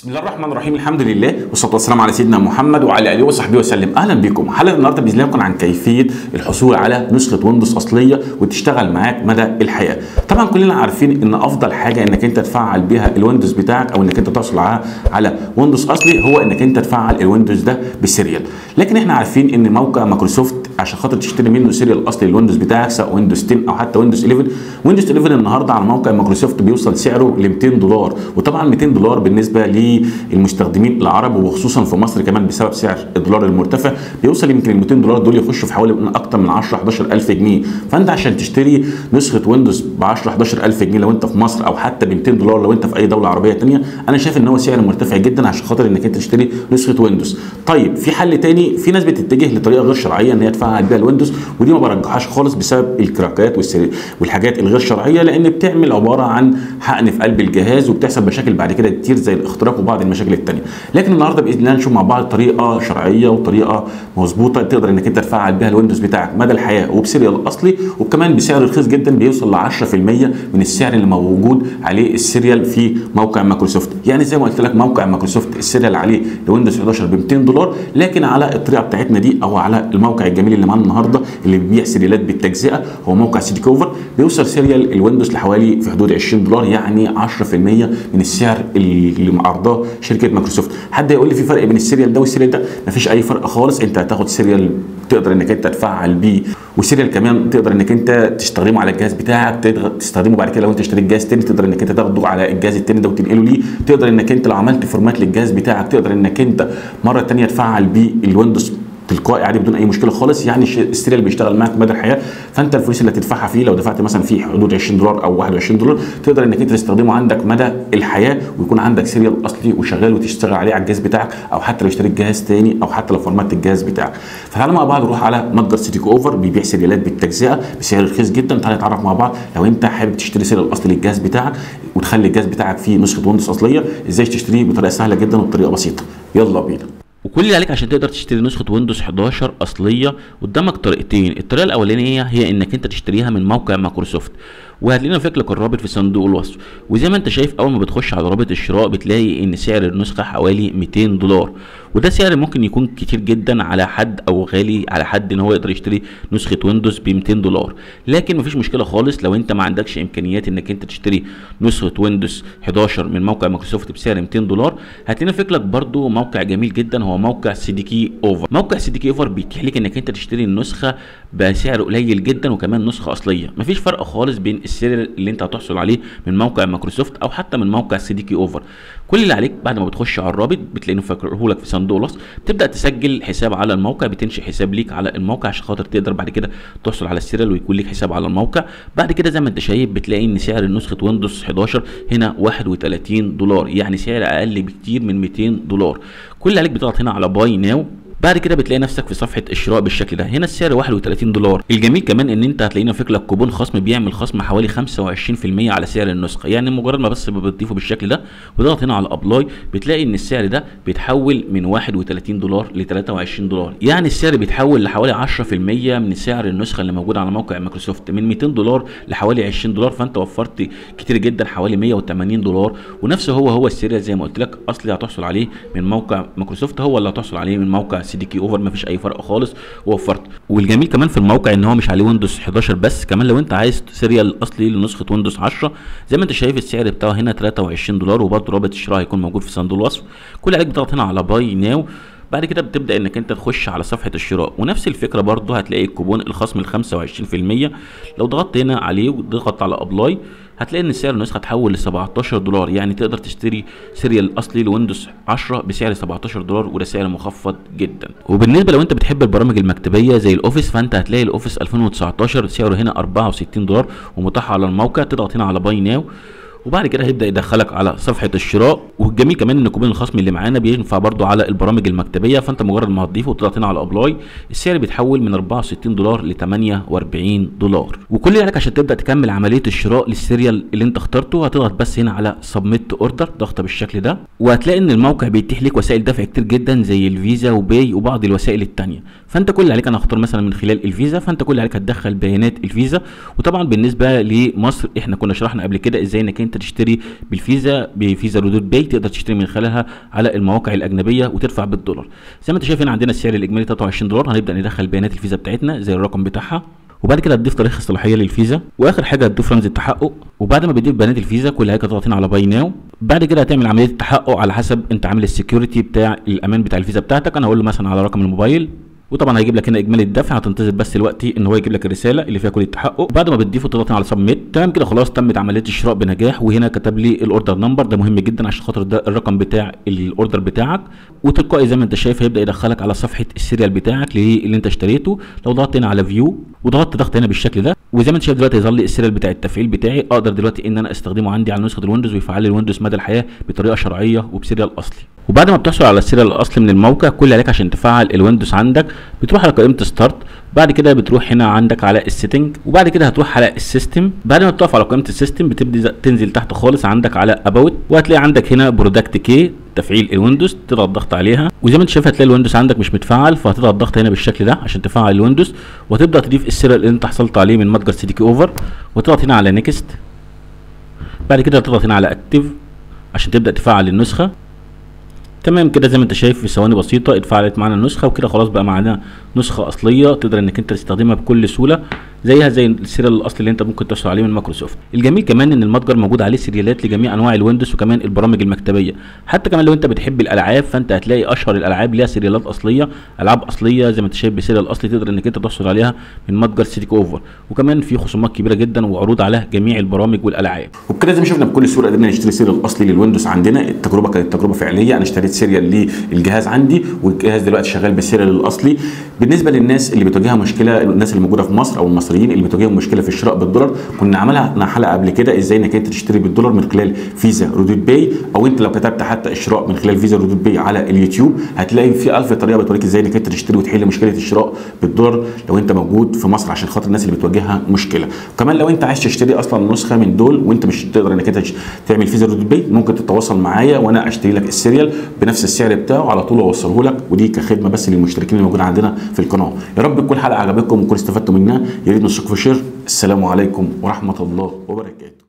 بسم الله الرحمن الرحيم الحمد لله والصلاه والسلام على سيدنا محمد وعلى اله وصحبه وسلم اهلا بكم حلقه النهارده باذن الله تكون عن كيفيه الحصول على نسخه ويندوز اصليه وتشتغل معاك مدى الحياه طبعا كلنا عارفين ان افضل حاجه انك انت تفعل بيها الويندوز بتاعك او انك انت تحصل على على ويندوز اصلي هو انك انت تفعل الويندوز ده بالسيريال لكن احنا عارفين ان موقع مايكروسوفت عشان خاطر تشتري منه سيريال اصلي الويندوز بتاعك سواء ويندوز 10 او حتى ويندوز 11 ويندوز 11 النهارده على موقع مايكروسوفت بيوصل سعره ل 200 دولار وطبعا 200 دولار بالنسبه للمستخدمين العرب وخصوصا في مصر كمان بسبب سعر الدولار المرتفع بيوصل يمكن ال 200 دولار دول يخشوا في حوالي اكتر من 10 11000 جنيه فانت عشان تشتري نسخه ويندوز ب 10 11000 جنيه لو انت في مصر او حتى ب 200 دولار لو انت في اي دوله عربيه ثانيه انا شايف ان هو سعر مرتفع جدا عشان خاطر انك انت تشتري نسخه ويندوز طيب في حل تاني في ناس بتتجه لطريقه غير شرعيه ان هي تفعل بيها الويندوز ودي ما برجحهاش خالص بسبب الكراكات والحاجات الغير شرعيه لان بتعمل عباره عن حقن في قلب الجهاز وبتحصل مشاكل بعد كده كتير زي الاختراق وبعض المشاكل الثانيه لكن النهارده باذن الله نشوف مع بعض طريقه شرعيه وطريقه مظبوطه تقدر انك انت تفعل بيها الويندوز بتاعك مدى الحياه وبسيريال اصلي وكمان بسعر رخيص جدا بيوصل ل 10% من السعر اللي موجود عليه السيريال في موقع مايكروسوفت يعني زي ما قلت لك موقع مايكروسوفت السيريال عليه لويندوز 11 ب 200 دولار لكن على الطريقه بتاعتنا دي او على الموقع الجميل اللي معانا النهارده اللي بيبيع سيريالات بالتجزئه هو موقع سيدي كوفر بيوصل سيريال الويندوز لحوالي في حدود 20 دولار يعني 10% من السعر اللي معرضاه شركه مايكروسوفت حد يقول لي في فرق بين السيريال ده والسيريال ده مفيش اي فرق خالص انت هتاخد سيريال تقدر انك انت تفعل بيه وسيريال كمان تقدر انك انت تستخدمه على الجهاز بتاعك تستخدمه بعد كده لو انت اشتريت جهاز تاني تقدر انك انت تاخده على الجهاز التاني ده وتنقله ليه تقدر انك انت لو عملت فورمات للجهاز بتاعك تقدر انك انت مره تانيه تفعل بيه الويندوز تلقائي عادي بدون اي مشكله خالص يعني السيريال بيشتغل معاك مدى الحياه فانت الفلوس اللي هتدفعها فيه لو دفعت مثلا فيه حدود 20 دولار او 21 دولار تقدر انك انت تستخدمه عندك مدى الحياه ويكون عندك سيريال اصلي وشغال وتشتغل عليه على الجهاز بتاعك او حتى لو اشتريت جهاز تاني او حتى لو فرمت الجهاز بتاعك فتعالى مع بعض نروح على متجر سيتي اوفر بيبيع سيريالات بالتجزئه بسعر رخيص جدا تعالى نتعرف مع بعض لو انت حابب تشتري سيريال اصلي للجهاز بتاعك وتخلي الجهاز بتاعك فيه نسخه ويندوز اصليه ازاي تشتريه بطريقه سهله جدا وبطريقه بسيطه يلا بينا وكل اللي عليك عشان تقدر تشتري نسخه ويندوز 11 اصليه قدامك طريقتين الطريقه الاولانيه هي انك انت تشتريها من موقع مايكروسوفت وهتلاقينا فيك لك الرابط في صندوق الوصف وزي ما انت شايف اول ما بتخش على رابط الشراء بتلاقي ان سعر النسخه حوالي 200 دولار وده سعر ممكن يكون كتير جدا على حد او غالي على حد ان هو يقدر يشتري نسخه ويندوز ب 200 دولار لكن مفيش مشكله خالص لو انت ما عندكش امكانيات انك انت تشتري نسخه ويندوز 11 من موقع مايكروسوفت بسعر 200 دولار هتلاقينا فيك لك برده موقع جميل جدا هو موقع سيديكي اوفر موقع سيديكي اوفر بيتيح لك انك انت تشتري النسخه بسعر قليل جدا وكمان نسخه اصليه مفيش فرق خالص بين السعر اللي انت هتحصل عليه من موقع مايكروسوفت او حتى من موقع سيديكي اوفر كل اللي عليك بعد ما بتخش على الرابط بتلاقيه فاكره لك في صندوق الوصف تبدا تسجل حساب على الموقع بتنشئ حساب ليك على الموقع عشان خاطر تقدر بعد كده تحصل على السيريال ويكون ليك حساب على الموقع بعد كده زي ما انت شايف بتلاقي ان سعر نسخه ويندوز 11 هنا 31 دولار يعني سعر اقل بكتير من 200 دولار كل اللي عليك بتضغط هنا على باي ناو بعد كده بتلاقي نفسك في صفحه الشراء بالشكل ده هنا السعر 31 دولار الجميل كمان ان انت هتلاقينا فيك لك كوبون خصم بيعمل خصم حوالي 25% على سعر النسخه يعني مجرد ما بس بتضيفه بالشكل ده وتضغط هنا على ابلاي بتلاقي ان السعر ده بيتحول من 31 دولار ل 23 دولار يعني السعر بيتحول لحوالي 10% من سعر النسخه اللي موجوده على موقع مايكروسوفت من 200 دولار لحوالي 20 دولار فانت وفرت كتير جدا حوالي 180 دولار ونفس هو هو السعر زي ما قلت لك اصلي هتحصل عليه من موقع مايكروسوفت هو اللي هتحصل عليه من موقع سي دي كي اوفر مفيش اي فرق خالص ووفرت والجميل كمان في الموقع ان هو مش عليه ويندوز 11 بس كمان لو انت عايز سيريال اصلي لنسخه ويندوز 10 زي ما انت شايف السعر بتاعه هنا 23 دولار وبرده رابط الشراء هيكون موجود في صندوق الوصف كل عليك بتضغط هنا على باي ناو بعد كده بتبدا انك انت تخش على صفحه الشراء ونفس الفكره برضه هتلاقي الكوبون الخصم ال 25% لو ضغطت هنا عليه وضغطت على ابلاي هتلاقي ان سعر النسخه اتحول ل 17 دولار يعني تقدر تشتري سيريال اصلي لويندوز 10 بسعر 17 دولار وده سعر مخفض جدا وبالنسبه لو انت بتحب البرامج المكتبيه زي الاوفيس فانت هتلاقي الاوفيس 2019 سعره هنا 64 دولار ومتاح على الموقع تضغط هنا على باي ناو وبعد كده هيبدا يدخلك على صفحه الشراء والجميل كمان ان كوبون الخصم اللي معانا بينفع برضو على البرامج المكتبيه فانت مجرد ما هتضيفه وتضغط هنا على ابلاي السعر بيتحول من 64 دولار ل 48 دولار وكل اللي عليك عشان تبدا تكمل عمليه الشراء للسيريال اللي انت اخترته هتضغط بس هنا على سبميت اوردر ضغطه بالشكل ده وهتلاقي ان الموقع بيتيح لك وسائل دفع كتير جدا زي الفيزا وباي وبعض الوسائل التانية فانت كل اللي عليك انا هختار مثلا من خلال الفيزا فانت كل اللي عليك هتدخل بيانات الفيزا وطبعا بالنسبه لمصر احنا كنا شرحنا قبل كده ازاي انك انت انت تشتري بالفيزا بفيزا ردود باي تقدر تشتري من خلالها على المواقع الاجنبيه وتدفع بالدولار زي ما انت شايف هنا عندنا السعر الاجمالي 23 دولار هنبدا ندخل بيانات الفيزا بتاعتنا زي الرقم بتاعها وبعد كده هتضيف تاريخ الصلاحيه للفيزا واخر حاجه هتضيف رمز التحقق وبعد ما بتضيف بيانات الفيزا كل حاجه ضاغطين على باي ناو بعد كده هتعمل عمليه التحقق على حسب انت عامل السكيورتي بتاع الامان بتاع الفيزا بتاعتك انا هقول له مثلا على رقم الموبايل وطبعا هيجيب لك هنا اجمالي الدفع هتنتظر بس دلوقتي ان هو يجيب لك الرساله اللي فيها كل التحقق بعد ما بتضيفه تضغط على سبميت تمام كده خلاص تمت عمليه الشراء بنجاح وهنا كتب لي الاوردر نمبر ده مهم جدا عشان خاطر ده الرقم بتاع الاوردر بتاعك وتلقائي زي ما انت شايف هيبدا يدخلك على صفحه السيريال بتاعك اللي انت اشتريته لو ضغطت هنا على فيو وضغطت ضغط هنا بالشكل ده وزي ما انت شايف دلوقتي يظهر لي السيريال بتاع التفعيل بتاعي اقدر دلوقتي ان انا استخدمه عندي على نسخه الويندوز ويفعل لي الويندوز مدى الحياه بطريقه شرعيه وبسيريال اصلي وبعد ما بتحصل على السيريال الاصلي من الموقع كل اللي عليك عشان تفعل الويندوز عندك بتروح على قائمه ستارت بعد كده بتروح هنا عندك على السيتنج وبعد كده هتروح على السيستم بعد ما بتقف على قائمه السيستم بتبدا تنزل تحت خالص عندك على اباوت وهتلاقي عندك هنا برودكت كي تفعيل الويندوز تضغط ضغط عليها وزي ما انت شايف هتلاقي الويندوز عندك مش متفعل فهتضغط ضغط هنا بالشكل ده عشان تفعل الويندوز وتبدا تضيف السيريال اللي انت حصلت عليه من متجر سيديكي اوفر وتضغط هنا على نيكست بعد كده تضغط هنا على اكتيف عشان تبدا تفعل النسخه تمام كده زي ما انت شايف في ثواني بسيطه اتفعلت معانا النسخه وكده خلاص بقى معانا نسخه اصليه تقدر انك انت تستخدمها بكل سهوله زيها زي السيريال الاصلي اللي انت ممكن تحصل عليه من مايكروسوفت الجميل كمان ان المتجر موجود عليه سيريالات لجميع انواع الويندوز وكمان البرامج المكتبيه حتى كمان لو انت بتحب الالعاب فانت هتلاقي اشهر الالعاب ليها سيريالات اصليه العاب اصليه زي ما انت شايف بسيريال اصلي تقدر انك انت تحصل عليها من متجر سيتيك اوفر وكمان في خصومات كبيره جدا وعروض على جميع البرامج والالعاب وبكده زي ما شفنا بكل سهوله قدرنا نشتري سيريال الاصلي للويندوز عندنا التجربه كانت تجربه فعليه انا اشتريت سيريال للجهاز عندي والجهاز دلوقتي شغال بالسيريال الاصلي بالنسبه للناس اللي بتواجهها مشكله الناس اللي موجوده في مصر او المصريين اللي بتواجههم مشكله في الشراء بالدولار كنا عملنا حلقه قبل كده ازاي انك انت تشتري بالدولار من خلال فيزا ردود باي او انت لو كتبت حتى الشراء من خلال فيزا ردود باي على اليوتيوب هتلاقي في ألف طريقه بتوريك ازاي انك انت تشتري وتحل مشكله الشراء بالدولار لو انت موجود في مصر عشان خاطر الناس اللي بتواجهها مشكله وكمان لو انت عايز تشتري اصلا نسخه من دول وانت مش تقدر انك انت تعمل فيزا ردود باي ممكن تتواصل معايا وانا اشتري لك السيريال بنفس السعر بتاعه على طول واوصله لك ودي كخدمه بس للمشتركين اللي موجودين عندنا في القناه يا رب تكون الحلقه عجبتكم وتكونوا استفدتوا منها يا ريت نشوفكم في شير السلام عليكم ورحمه الله وبركاته